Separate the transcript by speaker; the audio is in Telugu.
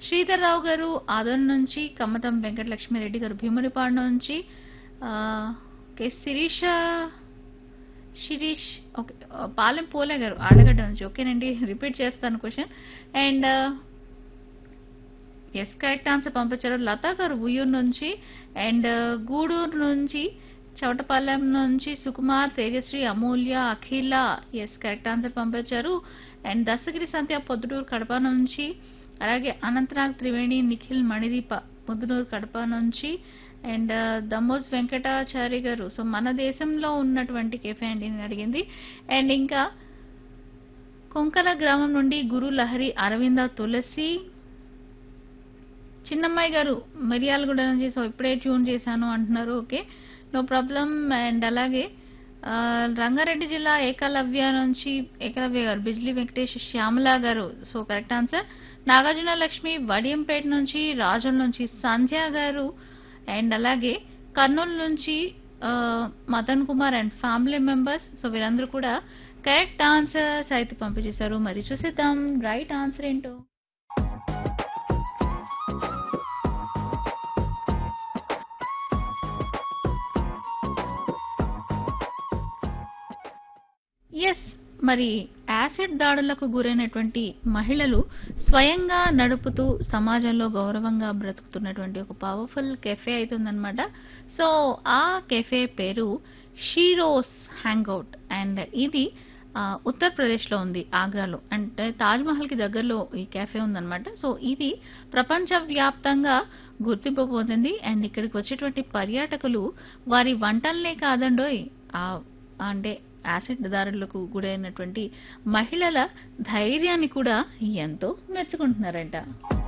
Speaker 1: శ్రీధర్ రావు గారు ఆదోన్ నుంచి కమ్మతం వెంకటలక్ష్మిరెడ్డి గారు భీమునిపాడు నుంచి ఆ, కె శిరీష శిరీష్ ఓకే ఆ, పాలెం పోలే గారు ఆడగడ్డ నుంచి ఓకేనండి రిపీట్ చేస్తాను question and yes correct answer పంపించారు లతా గారు ఉయ్యూరు నుంచి అండ్ గూడూరు నుంచి చవటపాలెం నుంచి Sukumar Tejasri Amulya Akhila yes correct answer పంపించారు అండ్ దశగిరి సంధ్య పొద్దుటూరు కడప నుంచి అలాగే అనంతనాగ్ త్రివేణి నిఖిల్ మణిదీప ముద్దునూరు కడప నుంచి అండ్ దమ్మోజ్ వెంకటాచారి గారు సో మన దేశంలో ఉన్నటువంటి కెఫే అండి నేను అడిగింది అండ్ ఇంకా కొంకల గ్రామం నుండి గురు లహరి అరవింద తులసి చిన్నమ్మాయి గారు మిరియాలగూడ నుంచి సో ఇప్పుడే ట్యూన్ చేశాను అంటున్నారు ఓకే నో ప్రాబ్లం అండ్ అలాగే ఆ, రంగారెడ్డి జిల్లా ఏకలవ్య నుంచి ఏకలవ్య గారు బిజ్లీ వెంకటేష్ శ్యామల గారు so correct answer Nagarjuna Lakshmi Vadiyampeta నుంచి రాజుల నుంచి సంధ్య గారు అండ్ అలాగే కర్నూలు నుంచి ఆ, Madan Kumar and family members so వీరందరూ కూడా కరెక్ట్ ఆన్సర్స్ అయితే పంపించేశారు మరి చూసేద్దాం రైట్ ఆన్సర్ ఏంటో ఎస్ మరి యాసిడ్ దాడులకు గురైనటువంటి మహిళలు స్వయంగా నడుపుతూ సమాజంలో గౌరవంగా బ్రతుకుతున్నటువంటి ఒక పవర్ఫుల్ కెఫే అవుతుందన్నమాట సో ఆ కెఫే పేరు షీరోస్ హ్యాంగ్అవుట్ అండ్ ఇది ఆ, ఉత్తరప్రదేశ్ లో ఉంది ఆగ్రాలో అంటే తాజ్ మహల్ కి దగ్గరలో ఈ కెఫే ఉందన్నమాట సో ఇది ప్రపంచ వ్యాప్తంగా గుర్తింపు పొందింది అండ్ ఇక్కడికి వచ్చేటువంటి పర్యాటకులు వారి వంటల్నే కాదండోయ్ ఆ అంటే యాసిడ్ దారులకు గురైనటువంటి మహిళల ధైర్యాన్ని కూడా ఎంతో మెచ్చుకుంటున్నారంట